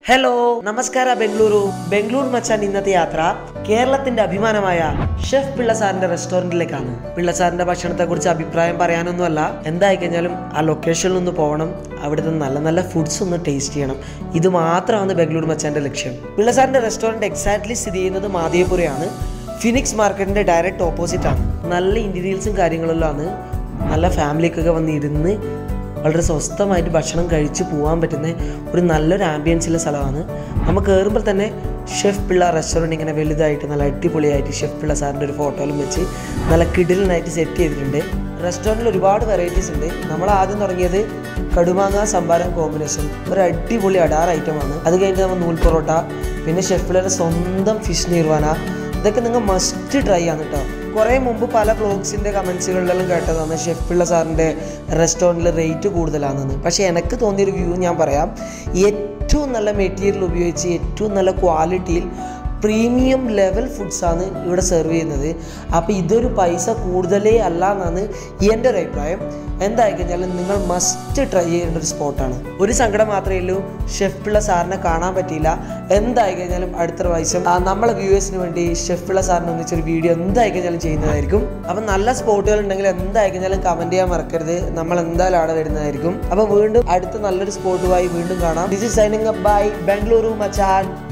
hello നമസ്കാര ബംഗളൂരു ബംഗളൂർ മച്ചാൻ ഇന്നത്തെ യാത്ര കേരളത്തിന്റെ അഭിമാനമായ ഷെഫ് പിള്ള സാറിന്റെ റെസ്റ്റോറന്റിലേക്കാണ് പിള്ള സാറിന്റെ ഭക്ഷണത്തെ കുറിച്ച് അഭിപ്രായം പറയാനൊന്നുമല്ല എന്തായി കഴിഞ്ഞാലും ആ ലൊക്കേഷനിൽ ഒന്ന് പോകണം അവിടുത്തെ നല്ല നല്ല ഫുഡ്സ് ഒന്ന് ടേസ്റ്റ് ചെയ്യണം ഇത് മാത്രമാണ് ബംഗളൂർ മച്ചാന്റെ ലക്ഷ്യം പിള്ള സാറിന്റെ റെസ്റ്റോറന്റ് എക്സാക്ട്ലി സ്ഥിതി ചെയ്യുന്നത് മാതിയപുരയാണ് ഫിനിക്സ് മാർക്കറ്റിന്റെ ഡയറക്റ്റ് ഓപ്പോസിറ്റ് ആണ് നല്ല ഇന്റീരിയൽസും കാര്യങ്ങളെല്ലാം ആണ് നല്ല ഫാമിലിക്കൊക്കെ വന്ന് ഇരുന്ന് വളരെ സ്വസ്ഥമായിട്ട് ഭക്ഷണം കഴിച്ച് പോകാൻ പറ്റുന്ന ഒരു നല്ലൊരു ആംബിയൻസുള്ള സ്ഥലമാണ് നമ്മൾ കയറുമ്പോൾ തന്നെ ഷെഫ് പിള്ള റെസ്റ്റോറൻറ്റ് ഇങ്ങനെ വലുതായിട്ട് നല്ല അടിപൊളിയായിട്ട് ഷെഫ് പിള്ള സാറിൻ്റെ ഒരു ഫോട്ടോയിലും വെച്ച് നല്ല കിടിലനായിട്ട് സെറ്റ് ചെയ്തിട്ടുണ്ട് റെസ്റ്റോറൻറ്റിൽ ഒരുപാട് വെറൈറ്റീസ് ഉണ്ട് നമ്മൾ ആദ്യം തുടങ്ങിയത് കടുമാങ്ങ സംഭാരം കോമ്പിനേഷൻ ഒരു അടിപൊളി അടാർ ഐറ്റമാണ് അത് കഴിഞ്ഞിട്ട് നമ്മൾ നൂൽ പൊറോട്ട പിന്നെ ഷെഫ് പിള്ളയുടെ സ്വന്തം ഫിഷ് നിർവാന ഇതൊക്കെ നിങ്ങൾ മസ്റ്റ് ട്രൈ ആണ് കേട്ടോ കുറേ മുമ്പ് പല ബ്ലോഗ്സിൻ്റെ കമൻസുകളിലെല്ലാം കേട്ടതാണ് ഷെഫ് പിള്ള സാറിൻ്റെ റെസ്റ്റോറൻറ്റിൽ റേറ്റ് കൂടുതലാണെന്ന് പക്ഷേ എനിക്ക് തോന്നിയൊരു വ്യൂ ഞാൻ പറയാം ഏറ്റവും നല്ല മെറ്റീരിയൽ ഉപയോഗിച്ച് ഏറ്റവും നല്ല ക്വാളിറ്റിയിൽ പ്രീമിയം ലെവൽ ഫുഡ്സാണ് ഇവിടെ സെർവ് ചെയ്യുന്നത് അപ്പോൾ ഇതൊരു പൈസ കൂടുതലേ അല്ല എന്നാണ് എൻ്റെ ഒരു അഭിപ്രായം എന്തായി കഴിഞ്ഞാലും നിങ്ങൾ മസ്റ്റ് ട്രൈ ചെയ്യേണ്ട ഒരു സ്പോട്ടാണ് ഒരു സങ്കടം മാത്രമേ ഉള്ളൂ ഷെഫ് പിള്ള സാറിനെ കാണാൻ പറ്റിയില്ല എന്തായി കഴിഞ്ഞാലും അടുത്ത പ്രാവശ്യം ആ, നമ്മളെ വ്യൂവേഴ്സിന് വേണ്ടി ഷെഫ് പിള്ള സാറിന് ഒന്നിച്ചൊരു വീഡിയോ എന്തായി കഴിഞ്ഞാലും ചെയ്യുന്നതായിരിക്കും അപ്പം നല്ല സ്പോട്ടുകൾ ഉണ്ടെങ്കിൽ എന്തായി കഴിഞ്ഞാലും കമൻറ്റ് ചെയ്യാൻ മറക്കരുത് നമ്മൾ എന്തായാലും അവിടെ വരുന്നതായിരിക്കും അപ്പോൾ വീണ്ടും അടുത്ത നല്ലൊരു സ്പോട്ടുമായി വീണ്ടും കാണാം this is signing up bye Bengaluru മച്ചാൻ